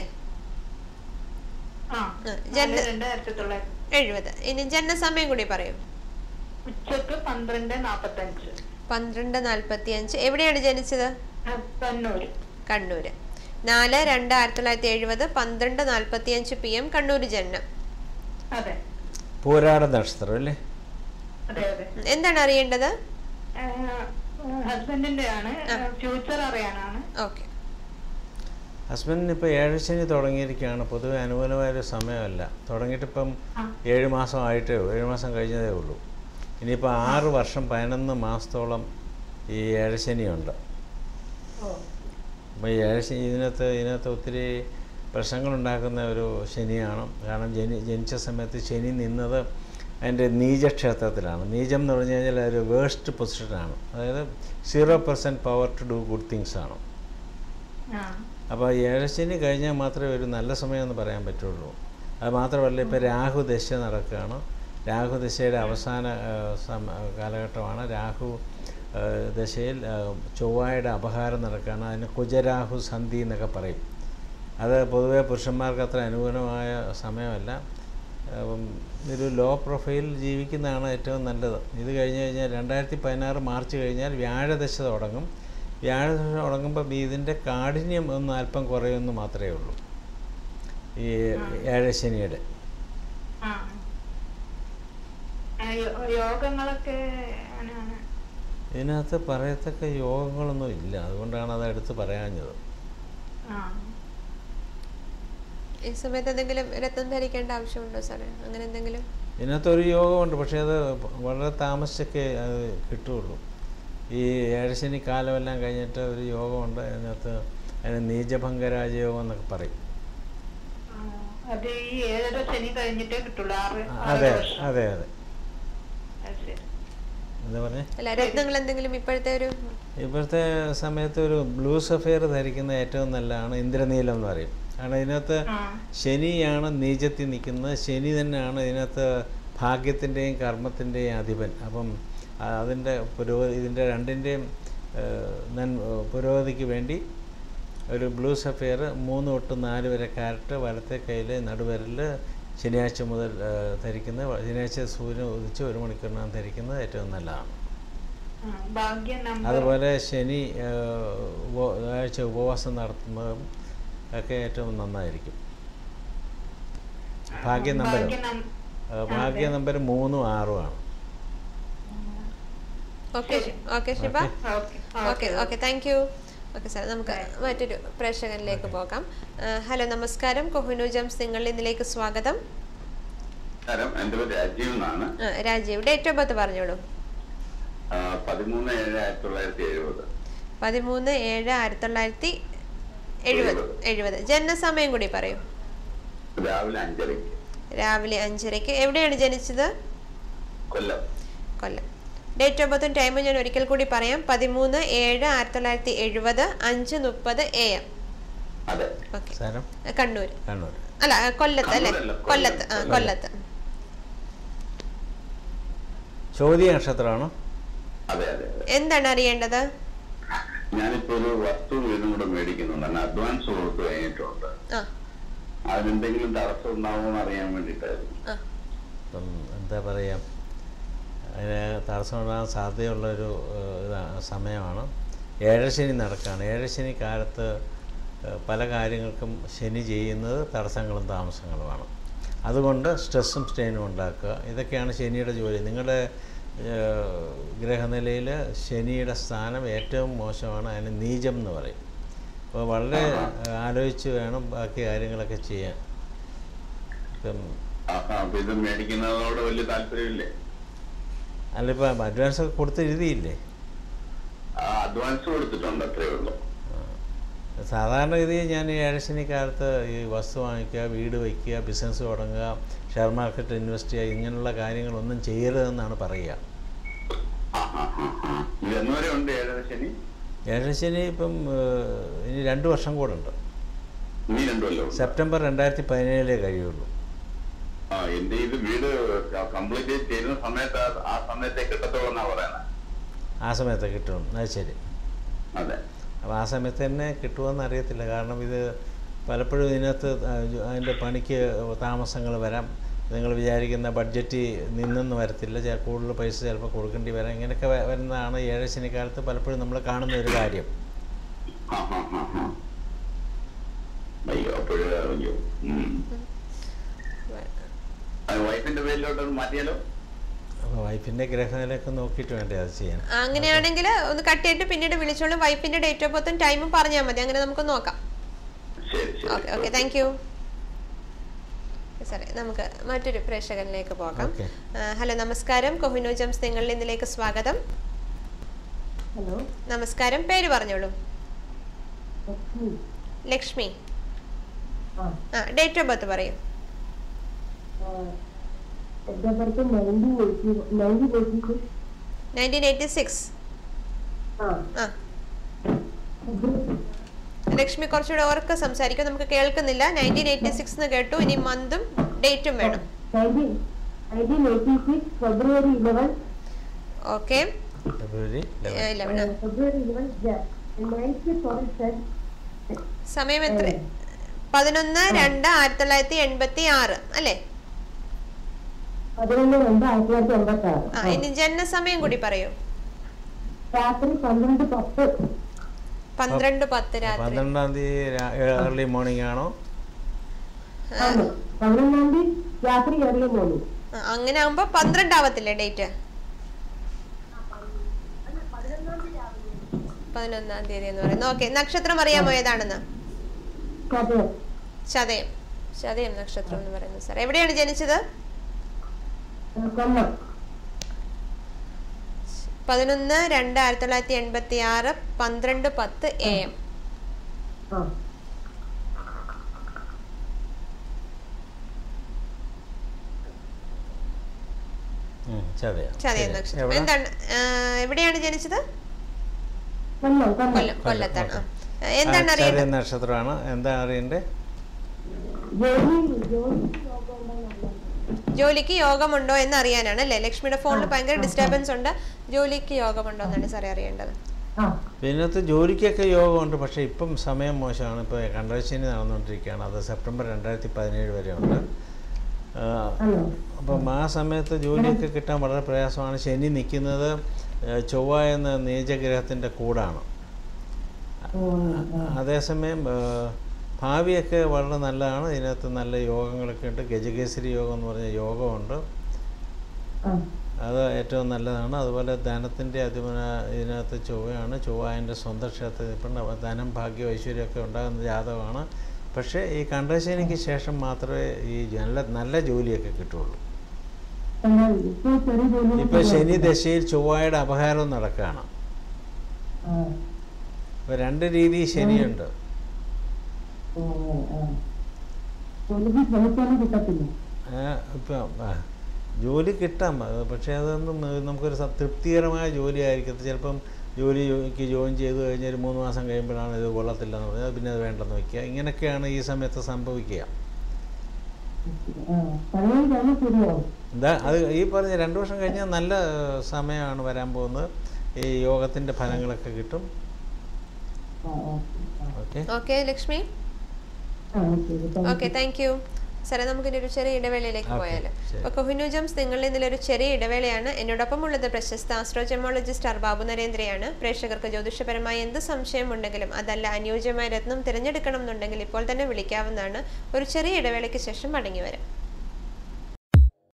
ആ ആ, ജന- രണ്ട് ആയിരത്തി തൊള്ളായിരത്തി എഴുപത് ഇനി ജനനസമയം കൂടി പറയൂ ഉച്ചക്ക് പന്ത്രണ്ട് നാപ്പത്തഞ്ച് പന്ത്രണ്ട് നാൽപ്പത്തി അഞ്ച് എവിടെയാണ് ജനിച്ചത് കണ്ണൂര് കണ്ണൂര് നാല് രണ്ട് ആയിരത്തി തൊള്ളായിരത്തി എഴുപത് പന്ത്രണ്ട് നാൽപ്പത്തി അഞ്ച് പി എം കണ്ണൂർ ജനനം അതെ പൂരാട നക്ഷത്രം അല്ലേ അതെ അതെ ഉം, എന്താണ് അറിയേണ്ടത് ഹസ്ബൻഡിന്റെ ആണ് ഫ്യൂച്ചർ അറിയാനാണ് ഓക്കെ ഹസ്ബൻഡിന് ഇപ്പോൾ ഏഴശനി തുടങ്ങിയിരിക്കുകയാണ് പൊതുവെ അനുകൂലമായൊരു സമയമല്ല തുടങ്ങിയിട്ടിപ്പം ഏഴ് മാസം ആയിട്ടേ ഉള്ളൂ ഏഴ് മാസം കഴിഞ്ഞതേ ഉള്ളൂ ഇനിയിപ്പോൾ ആറ് വർഷം പതിനൊന്ന് മാസത്തോളം ഈ ഏഴശനിയുണ്ട് അപ്പോൾ ഈ ഏഴശനി ഇതിനകത്ത് ഇതിനകത്ത് ഒത്തിരി പ്രശ്നങ്ങളുണ്ടാക്കുന്ന ഒരു ശനിയാണ് കാരണം ജനി ജനിച്ച സമയത്ത് ശനി നിന്നത് അതിൻ്റെ നീചക്ഷേത്രത്തിലാണ് നീചം എന്ന് പറഞ്ഞു കഴിഞ്ഞാൽ ഒരു വേസ്റ്റ് പൊസിഷനാണ് അതായത് zero percent power to do good things ആണ് ആ അപ്പോൾ ഏഴശനി കഴിഞ്ഞാൽ മാത്രമേ ഒരു നല്ല സമയമെന്ന് പറയാൻ പറ്റുള്ളൂ അത് മാത്രമല്ല ഇപ്പോൾ രാഹു ദശ നടക്കുകയാണ് രാഹു ദശയുടെ അവസാന ആ, സമ- കാലഘട്ടമാണ് രാഹു ആ, ദശയിൽ ആ, ചൊവ്വായുടെ അപഹാരം നടക്കുകയാണ് അതിന് കുജരാഹു സന്ധി എന്നൊക്കെ പറയും അത് പൊതുവേ പുരുഷന്മാർക്ക് അത്ര അനുകൂലമായ സമയമല്ല അപ്പം ഒരു ലോ പ്രൊഫൈൽ ജീവിക്കുന്നതാണ് ഏറ്റവും നല്ലത് ഇത് കഴിഞ്ഞ് കഴിഞ്ഞാൽ രണ്ടായിരത്തി പതിനാറ് മാർച്ച് കഴിഞ്ഞാൽ വ്യാഴദശ തുടങ്ങും വ്യാഴദശ തുടങ്ങുമ്പോൾ ഇതിൻ്റെ കാഠിന്യം ഒന്ന് അല്പം കുറയുമെന്ന് മാത്രമേ ഉള്ളൂ ഈ ഏഴശനിയുടെ ആ. ആ, യോ- യോഗങ്ങളൊക്കെ അങ്ങനെയാണ് ഇതിനകത്ത് പറയത്തക്ക യോഗങ്ങളൊന്നും ഇല്ല അതുകൊണ്ടാണ് അത് എടുത്ത് പറയാഞ്ഞത് ആ ഈ സമയത്ത് എന്തെങ്കിലും രത്നം ധരിക്കേണ്ട ആവശ്യമുണ്ടോ സാറേ അങ്ങനെ എന്തെങ്കിലും ഇതിനകത്ത് ഒരു യോഗമുണ്ട് പക്ഷേ അത് വളരെ താമസിച്ചൊക്കെ അത് കിട്ടുകയുള്ളൂ ഈ ഏഴശനി കാലമെല്ലാം കഴിഞ്ഞിട്ട് ഒരു യോഗമുണ്ട് അതിനകത്ത് അതിന് നീചഭംഗ രാജയോഗം എന്നൊക്കെ പറയും ആ, അത് ഈ ഏഴര ശനി കഴിഞ്ഞിട്ടേ കിട്ടുള്ളൂ ആറ് ആറ് അതെ വർഷം അതെ അതെ അത് ശരി. എന്താ പറഞ്ഞേ അല്ല രത്നങ്ങൾ എന്തെങ്കിലും ഇപ്പോഴത്തെ ഒരു ഇപ്പോഴത്തെ സമയത്ത് ഒരു ബ്ലൂ സഫയർ ധരിക്കുന്നത് ഏറ്റവും നല്ലതാണ് ഇന്ദ്രനീലം എന്ന് പറയും കാരണം ഇതിനകത്ത് ആ ശനിയാണ് നീചത്തിൽ നിൽക്കുന്നത് ശനി തന്നെയാണ് ഇതിനകത്ത് ഭാഗ്യത്തിൻ്റെയും കർമ്മത്തിൻ്റെയും അധിപൻ അപ്പം ആ, അതിൻ്റെ പുരോഗതി ഇതിൻ്റെ രണ്ടിൻ്റെയും നൻ പുരോഗതിക്ക് വേണ്ടി ഒരു ബ്ലൂ സഫയർ മൂന്ന് തൊട്ട് നാല് വരെ കാരറ്റ് വലത്തെ കയ്യിൽ നടുവിരൽ ശനിയാഴ്ച മുതൽ ആ, ധരിക്കുന്നത് ശനിയാഴ്ച സൂര്യൻ ഉദിച്ച് ഒരു മണിക്കൂറിനകം ധരിക്കുന്നത് ഏറ്റവും നല്ലതാണ് ആ, ഭാഗ്യ നമ്പർ അതുപോലെ ശനി ആ, ഉപ- ആഴ്ച ഉപവാസം നടത്തുന്നതും ഒക്കെ ഏറ്റവും നന്നായിരിക്കും ഭാഗ്യ നമ്പർ ഭാഗ്യ നം- ഭാഗ്യ നമ്പർ മൂന്നും ആറുമാണ് okay okay Shiva okay okay okay thank you okay sir നമുക്ക് മറ്റൊരു പ്രേക്ഷകനിലേക്ക് പോകാം ആ, ഹലോ നമസ്കാരം കൊഹിനു ജംസ് നിങ്ങളുടെ ഇതിലേക്ക് സ്വാഗതം നമസ്കാരം എൻ്റെ പേര് രാജീവ് എന്നാണ് ആ, രാജീവ് ഡേറ്റ് ഓഫ് ബർത്ത് പറഞ്ഞോളൂ ആ, പതിമൂന്ന് ഏഴ് ആയിരത്തി തൊള്ളായിരത്തി എഴുപത് പതിമൂന്ന് ഏഴ് ആയിരത്തി തൊള്ളായിരത്തി എഴുപത് എഴുപത് ജനനസമയം കൂടി പറയൂ രാവിലെ അഞ്ചരയ്ക്ക് രാവിലെ അഞ്ചരയ്ക്ക് എവിടെയാണ് ജനിച്ചത് കൊല്ലം കൊല്ലം ഡേറ്റ് ഓഫ് ബർത്തും ടൈമും ഞാൻ ഒരിക്കൽ കൂടി പറയാം പതിമൂന്ന് ഏഴ് ആയിരത്തി തൊള്ളായിരത്തി എഴുപത് അഞ്ച് മുപ്പത് എ എം അതെ ഓക്കെ സ്ഥലം കണ്ണൂർ കണ്ണൂർ അല്ല കൊല്ലത്ത് അല്ലേ കണ്ണൂരല്ല, കൊല്ലത്ത് ആ കൊല്ലം. കൊല്ലത്ത് ചോദ്യ നക്ഷത്രമാണോ അതെ അതെ അതെ എന്താണ് അറിയേണ്ടത് ഞാനിപ്പോ ഒരു വസ്തു വീടും കൂടെ മേടിക്കുന്നുണ്ട് അതിന് അഡ്വാൻസ് കൊടുത്തു കഴിഞ്ഞിട്ടുണ്ട് ആ അതിനെന്തെങ്കിലും തടസ്സം ഉണ്ടാവുമോ എന്ന് അറിയാൻ വേണ്ടിയിട്ടായിരുന്നു ആ ഇപ്പം എന്താ പറയുക അതിന് തടസ്സമുണ്ടാകാൻ സാധ്യതയുള്ളൊരു ഏഹ്, ഇതാ- സമയമാണ് ഏഴശനി നടക്കുകയാണ് ഏഴശനി കാലത്ത് ഏഹ്, പല കാര്യങ്ങൾക്കും ശനി ചെയ്യുന്നത് തടസ്സങ്ങളും താമസങ്ങളുമാണ് അതുകൊണ്ട് സ്ട്രെസ്സും സ്ട്രെയിനും ഉണ്ടാക്കുക ഇതൊക്കെയാണ് ശനിയുടെ ജോലി നിങ്ങളുടെ ഏഹ്, ഗ്രഹനിലയിൽ ശനിയുടെ സ്ഥാനം ഏറ്റവും മോശമാണ് അതിന് നീചം എന്ന് പറയും അപ്പോൾ വളരെ ഏഹ്, ആലോചിച്ച് വേണം ബാക്കി കാര്യങ്ങളൊക്കെ ചെയ്യാൻ ഇപ്പം ആഹാ, അപ്പൊ ഇത് മേടിക്കുന്നതോട് വലിയ താല്പര്യമില്ലേ അല്ല ഇപ്പം അഡ്വാൻസ് ഒക്കെ കൊടുത്ത് എഴുതിയില്ലേ ആ അഡ്വാൻസ് കൊടുത്തിട്ടുണ്ട് അത്രേ ഉള്ളൂ സാധാരണ ഗതിയിൽ ഞാൻ ഈ ഏഴശനി കാലത്ത് ഈ വസ്തു വാങ്ങിക്കുക വീട് വയ്ക്കുക ബിസിനസ് തുടങ്ങുക ഷെയർ മാർക്കറ്റ് ഇൻവെസ്റ്റ് ചെയ്യുക ഇങ്ങനെയുള്ള കാര്യങ്ങളൊന്നും ചെയ്യരുതെന്നാണ് പറയുക ആ, ആ, ആ, ആ. ഇത് എന്നുവരെ ഉണ്ട് ഏഴര ശനി ഏഴശനി ഇപ്പം ഏഹ്, ഇനി രണ്ട് വർഷം കൂടെ ഉണ്ട് ഇനി രണ്ടുമല്ലോ സെപ്റ്റംബർ രണ്ടായിരത്തി പതിനേഴിലേ കഴിയുള്ളൂ ആ എന്റെ ഇത് വീട് കംപ്ലീറ്റ് ചെയ്യുന്ന സമയത്ത് ആ- ആ സമയത്തെ കിട്ടത്തുള്ളൂ എന്നാ പറയുന്നത് ആ സമയത്ത് കിട്ടും അത് ശരി അതെ അപ്പോൾ ആ സമയത്ത് തന്നെ കിട്ടുമെന്ന് അറിയത്തില്ല കാരണം ഇത് പലപ്പോഴും ഇതിനകത്ത് അതിൻ്റെ പണിക്ക് താമസങ്ങൾ വരാം നിങ്ങൾ വിചാരിക്കുന്ന ബഡ്ജറ്റ് നിന്നൊന്ന് വരത്തില്ല ചെ- കൂടുതൽ പൈസ ചിലപ്പോൾ കൊടുക്കേണ്ടി വരാം ഇങ്ങനെയൊക്കെ വ- വരുന്നതാണ് ഏഴശനി കാലത്ത് പലപ്പോഴും നമ്മൾ കാണുന്ന ഒരു കാര്യം ആ, ആ, ആ, ആ. അയ്യോ അപ്പോഴേ അയ്യോ ഉം. അത് വൈഫിന്റെ പേരിലോട്ട് ഒന്ന് മാറ്റിയാലോ അപ്പോൾ വൈഫിൻ്റെ ഗ്രഹനിലയൊക്കെ നോക്കിയിട്ട് വേണ്ടേ അത് ചെയ്യാൻ അങ്ങനെയാണെങ്കിൽ ഒന്ന് കട്ട് ചെയ്തിട്ട് പിന്നീട് വിളിച്ചോളൂ വൈഫിന്റെ ഡേറ്റ് ഓഫ് ബർത്തും ടൈമും പറഞ്ഞാൽ മതി അങ്ങനെ നമുക്ക് നോക്കാം ശരി ഓക്കെ ഓക്കെ ശരി താങ്ക് യു സാറേ നമുക്ക് മറ്റൊരു പ്രേക്ഷകനിലേക്ക് പോകാം ഓക്കെ. ആ, ഹലോ നമസ്കാരം കൊഹിനു ജംസ് നിങ്ങളുടെ ഇതിലേക്ക് സ്വാഗതം ഹലോ നമസ്കാരം പേര് പറഞ്ഞോളൂ ലക്ഷ്മി ലക്ഷ്മി ആ ആ ഡേറ്റ് ഓഫ് ബർത്ത് പറയൂ എൻ്റെ പേർക്ക് nineteen eighty nineteen eighty six nineteen eighty six ആ ആ ലക്ഷ്മി കുറച്ചുകൂടെ ഉറക്കെ സംസാരിക്കും നമുക്ക് കേൾക്കുന്നില്ല നയൻറ്റീൻ എയ്റ്റി സിക്സ് എന്ന് കേട്ടു ഇനി മന്തും ഡേറ്റും വേണം nineteen nineteen eighty six February eleven okay February eleven eleven February eleven night forest സമയം എത്ര പതിനൊന്ന് രണ്ട് ആയിരത്തി തൊള്ളായിരത്തി എൺപത്തി ആറ് അല്ലേ പതിനൊന്ന് രണ്ട് ആയിരത്തി തൊള്ളായിരത്തി എൺപത്തി ആറ് ആ ഇനി ജനനസമയം കൂടി പറയൂ രാത്രി പന്ത്രണ്ട് പത്ത് പന്ത്രണ്ട് പത്ത് രാത്രി പന്ത്രണ്ടാം തീയതി ഏർലി മോർണിംഗ് ആണോ ആണ് പതിനൊന്നാം തീയതി രാത്രി ഏറിയ മോർണിംഗ് ആ, അങ്ങനെ ആവുമ്പോ പന്ത്രണ്ടാവത്തില്ലേ ഡേറ്റ് പതിനൊന്നാം തീയതി എന്ന് പറയുന്നത് ഓക്കെ നക്ഷത്രം അറിയാമോ ഏതാണെന്ന് അതെ ചതയം ചതയം നക്ഷത്രം എന്ന് പറയുന്നത് സാർ എവിടെയാണ് ജനിച്ചത് കൊല്ലം പതിനൊന്ന് രണ്ട് ആയിരത്തി തൊള്ളായിരത്തി എൺപത്തി ആറ് പന്ത്രണ്ട് പത്ത് എ എം ആ ഉം, ചതയം ചതയ ശരി. നക്ഷത്രം എവിടെ? എന്താണ് ആ, എവിടെയാണ് ജനിച്ചത് കൊല്ലം കൊല്ലം കൊല്ലം കൊല്ലത്താണ് ആ. എന്താണ് ആ, ചതയ അറിയേണ്ടത് നക്ഷത്രമാണ് എന്താ അറിയണ്ടേ ജോലി ജോലി യോഗമുണ്ടെന്നറിയാൻ ജോലിക്ക് യോഗമുണ്ടോ എന്ന് അറിയാനാണ് അല്ലേ ലക്ഷ്മിയുടെ ഫോണിൽ ഭയങ്കര ഡിസ്റ്റർബൻസ് ഉണ്ട് ജോലിക്ക് യോഗമുണ്ടോ എന്നാണ് സാറേ അറിയേണ്ടത് ആ ഇതിനകത്ത് ജോലിക്കൊക്കെ യോഗമുണ്ട് പക്ഷേ ഇപ്പം സമയം മോശമാണ് ഇപ്പോൾ കണ്ടശനി നടന്നുകൊണ്ടിരിക്കുകയാണ് അത് സെപ്റ്റംബർ രണ്ടായിരത്തി പതിനേഴ് വരെ ഉണ്ട് ആ, ആണോ അപ്പം ആ സമയത്ത് ജോലിയൊക്കെ കിട്ടാൻ വളരെ പ്രയാസമാണ് ശനി നിൽക്കുന്നത് ആ, ചൊവ്വ എന്ന നീചഗ്രഹത്തിൻ്റെ കൂടാണ് ഓ ആ അതേസമയം ആ, ഭാവിയൊക്കെ വളരെ നല്ലതാണ് ഇതിനകത്ത് നല്ല യോഗങ്ങളൊക്കെ ഉണ്ട് ഗജകേസരി യോഗം എന്ന് പറഞ്ഞ യോഗമുണ്ട് ആ അത് ഏറ്റവും നല്ലതാണ് അതുപോലെ ധനത്തിൻ്റെ അധിപന ഇതിനകത്ത് ചൊവ്വയാണ് ചൊവ്വ അതിൻ്റെ സ്വന്തം ക്ഷേത്രത്തിൽ ഇപ്പം ധനം ഭാഗ്യം ഐശ്വര്യമൊക്കെ ഉണ്ടാകുന്ന ജാതകമാണ് പക്ഷേ ഈ കണ്ടശനിക്ക് ശേഷം മാത്രമേ ഈ നല്ല നല്ല ജോലിയൊക്കെ കിട്ടുള്ളൂ എന്നാൽ ഇപ്പോൾ ചെറിയ ജോലി ഇപ്പോൾ ശനി ദശയിൽ ചൊവ്വയുടെ അപഹാരവും നടക്കുകയാണ് ആ ഇപ്പോൾ രണ്ട് രീതിയിൽ ശനിയുണ്ട് ഓ ആ ജോലിക്ക് ശ്രമിച്ചാലും കിട്ടത്തില്ല ഇപ്പം ജോലി കിട്ടാം അത് പക്ഷേ അതൊന്നും ഏഹ്, നമുക്കൊരു സ- തൃപ്തികരമായ ജോലി ആയിരിക്കത്തില്ല ചിലപ്പം ജോലിക്ക് ജോയിൻ ചെയ്ത് കഴിഞ്ഞ് ഒരു മൂന്ന് മാസം കഴിയുമ്പോഴാണ് ഇത് കൊള്ളത്തില്ല എന്ന് പറഞ്ഞാൽ പിന്നെ അത് വേണ്ടെന്ന് വയ്ക്കുക ഇങ്ങനെയൊക്കെയാണ് ഈ സമയത്ത് സംഭവിക്കുക ആ പഴയ കാര്യം ശരിയാവും എന്താ അത് ഈ പറഞ്ഞ രണ്ട് വർഷം കഴിഞ്ഞാൽ നല്ല ഏഹ്, സമയമാണ് വരാൻ പോകുന്നത് ഈ യോഗത്തിൻ്റെ ഫലങ്ങളൊക്കെ കിട്ടും ആ ആ ആ ഓക്കെ ഓക്കെ ലക്ഷ്മി ആ ശരി താങ്ക് ഓക്കെ താങ്ക് യു സാറേ നമുക്കിനി ഒരു ചെറിയ ഇടവേളയിലേക്ക് Okay, പോയാലോ ശരി. അപ്പോൾ കൊഹിനുജംസ് നിങ്ങളിൽ നിന്നൊരു ചെറിയ ഇടവേളയാണ് എന്നോടൊപ്പം ഉള്ളത് പ്രശസ്ത ആസ്ട്രോജമോളജിസ്റ്റ് ആർ ബാബു നരേന്ദ്രയാണ് പ്രേക്ഷകർക്ക് ജ്യോതിഷപരമായ എന്ത് സംശയം ഉണ്ടെങ്കിലും അതല്ല അനുയോജ്യമായ രത്നം തിരഞ്ഞെടുക്കണം എന്നുണ്ടെങ്കിൽ ഇപ്പോൾ തന്നെ വിളിക്കാവുന്നതാണ് ഒരു ചെറിയ ഇടവേളയ്ക്ക് ശേഷം മടങ്ങി വരാം